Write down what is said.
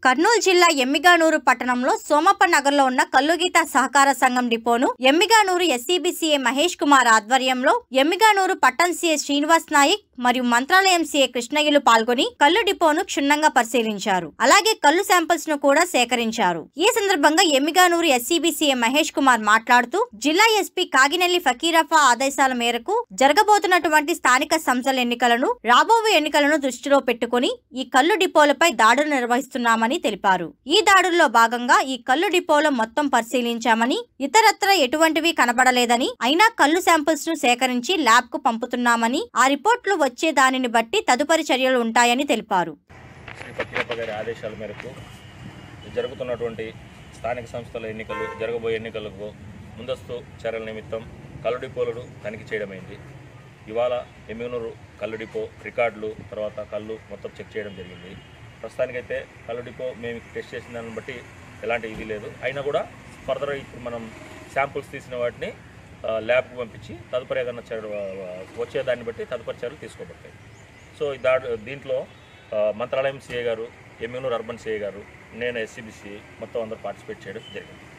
కర్నూలు జిల్లా ఎమ్మిగానూరు పట్టణంలో సోమప్ప నగర్లో ఉన్న కల్లుగీత సహకార సంఘం డిపోను ఎమ్మిగానూరు ఎస్సీబీసీఏ మహేష్ కుమార్ ఆధ్వర్యంలో ఎమ్మిగానూరు పట్టణ్ సీఏ శ్రీనివాస్ నాయక్ మరియు మంత్రాలయం సీఏ కృష్ణయ్యలు పాల్గొని కల్లు డిపోను క్షుణ్ణంగా పరిశీలించారు అలాగే కల్లు శాంపిల్స్ ను కూడా సేకరించారు ఈ సందర్భంగా ఎమ్మిగానూరు ఎస్సీబీసీఏ మహేష్ కుమార్ మాట్లాడుతూ జిల్లా ఎస్పీ కాగినెల్లి ఫకీరఫా ఆదేశాల మేరకు జరగబోతున్నటువంటి స్థానిక సంస్థల ఎన్నికలను రాబోయే ఎన్నికలను దృష్టిలో పెట్టుకుని ఈ కల్లు డిపోలపై దాడులు నిర్వహిస్తున్నామని తెలిపారు ఈ దాడుల్లో భాగంగా ఈ కల్లు డిపోలో మొత్తం పరిశీలించామని ఇతరత్ర ఎటువంటివి కనబడలేదని అయినా కల్లు శాంపిల్స్ ను సేకరించి ల్యాబ్ కు పంపుతున్నామని ఆ రిపోర్ట్లు వచ్చే దానిని బట్టి తదుపరి చర్యలు ఉంటాయని తెలిపారు శ్రీ ఫకీరప్ప గారి ఆదేశాల మేరకు జరుగుతున్నటువంటి స్థానిక సంస్థల ఎన్నికలు జరగబోయే ఎన్నికలకు ముందస్తు చర్యల నిమిత్తం కల్లు డిపోలను తనిఖీ చేయడమైంది ఇవాళ ఎమ్మిగనూరు కల్లు డిపో రికార్డులు తర్వాత కళ్ళు మొత్తం చెక్ చేయడం జరిగింది ప్రస్తుతానికైతే కల్లు డిపో మేము టెస్ట్ చేసిన దాన్ని బట్టి ఎలాంటి ఇది లేదు అయినా కూడా ఫర్దర్ ఇప్పుడు మనం శాంపుల్స్ తీసిన వాటిని ఆ, ల్యాబ్కి పంపించి తదుపరి ఏదైనా చర్య వచ్చే దాన్ని బట్టి తదుపరి చర్యలు తీసుకోబడతాయి సో ఈ దాడు దీంట్లో ఆ, మంత్రాలయం సిఏ గారు ఎమ్మెనూరు అర్బన్ సిఏ గారు నేను ఎస్సీబీసీ మొత్తం అందరూ పార్టిసిపేట్ చేయడం జరిగింది